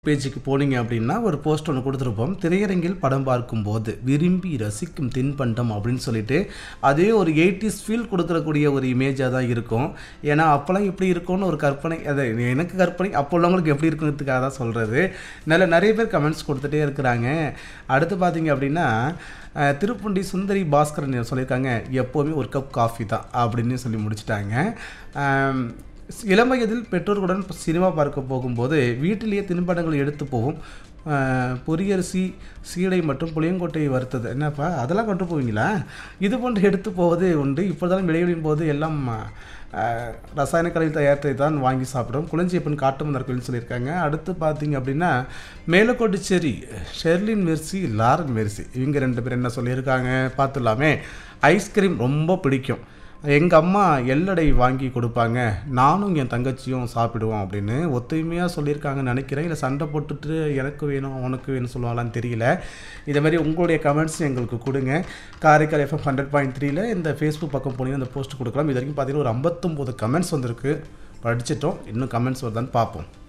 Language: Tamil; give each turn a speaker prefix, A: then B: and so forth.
A: பேஜுக்கு போனீங்க அப்படின்னா ஒரு போஸ்ட் ஒன்று கொடுத்துருப்போம் திரையரங்கில் படம் பார்க்கும்போது விரும்பி ரசிக்கும் தின்பண்டம் அப்படின்னு சொல்லிட்டு அதே ஒரு எயிட்டிஸ் ஃபீல் கொடுக்கறக்கூடிய ஒரு இமேஜாக தான் இருக்கும் ஏன்னா அப்போல்லாம் எப்படி இருக்கும்னு ஒரு கற்பனை அதை எனக்கு கற்பனை அப்போ உள்ளவங்களுக்கு எப்படி இருக்குங்கிறதுக்காக தான் சொல்கிறது நல்ல நிறைய பேர் கமெண்ட்ஸ் கொடுத்துட்டே இருக்கிறாங்க அடுத்து பார்த்தீங்க அப்படின்னா அஹ், திருப்புண்டி சுந்தரி பாஸ்கரன் சொல்லியிருக்காங்க எப்போவுமே ஒரு கப் காஃபி தான் அப்படின்னு சொல்லி முடிச்சிட்டாங்க அம், இளம் வயதில் பெற்றோர்களுடன் சினிமா பார்க்க போகும்போது வீட்டிலேயே தின்பண்டங்கள் எடுத்து போகும் ஆஹ், பொரியரிசி சீடை மற்றும் புளியங்கொட்டை வறுத்தது என்னப்பா அதெல்லாம் கொண்டு போவீங்களா இது போன்று எடுத்து போவது உண்டு இப்போதான் விளையாடின் போது எல்லாம் ஆஹ், ரசாயன கலவை தயாரித்தை தான் வாங்கி சாப்பிடும் குளஞ்சியப்பன் காட்டுமன்னார் கோயில் சொல்லியிருக்காங்க அடுத்து பார்த்தீங்க அப்படின்னா Melakottucheri Sherlin Mercy Lauren Mercy இவங்க ரெண்டு பேர் என்ன சொல்லியிருக்காங்க பார்த்துடலாமே ஐஸ்கிரீம் ரொம்ப பிடிக்கும் எங்கள் அம்மா எல்லடை வாங்கி கொடுப்பாங்க நானும் என் தங்கச்சியும் சாப்பிடுவோம் அப்படின்னு ஒத்துமையாக சொல்லியிருக்காங்கன்னு நினைக்கிறேன் இல்லை சண்டை போட்டுட்டு எனக்கு வேணும் உனக்கு வேணும் சொல்லுவாங்களான்னு தெரியல இதே மாதிரி உங்களுடைய கமெண்ட்ஸ் எங்களுக்கு கொடுங்க காரைக்கால் எஃப்எம் ஹண்ட்ரட் பாயிண்ட் த்ரீல இந்த ஃபேஸ்புக் பக்கம் போனீங்கன்னா இந்த போஸ்ட் கொடுக்கலாம் இது வரைக்கும் பார்த்தீங்கன்னா ஒரு ஐம்பத்தொம்போது கமெண்ட்ஸ் வந்திருக்கு படிச்சிட்டோம் இன்னும் கமெண்ட்ஸ் வருதான்னு பார்ப்போம்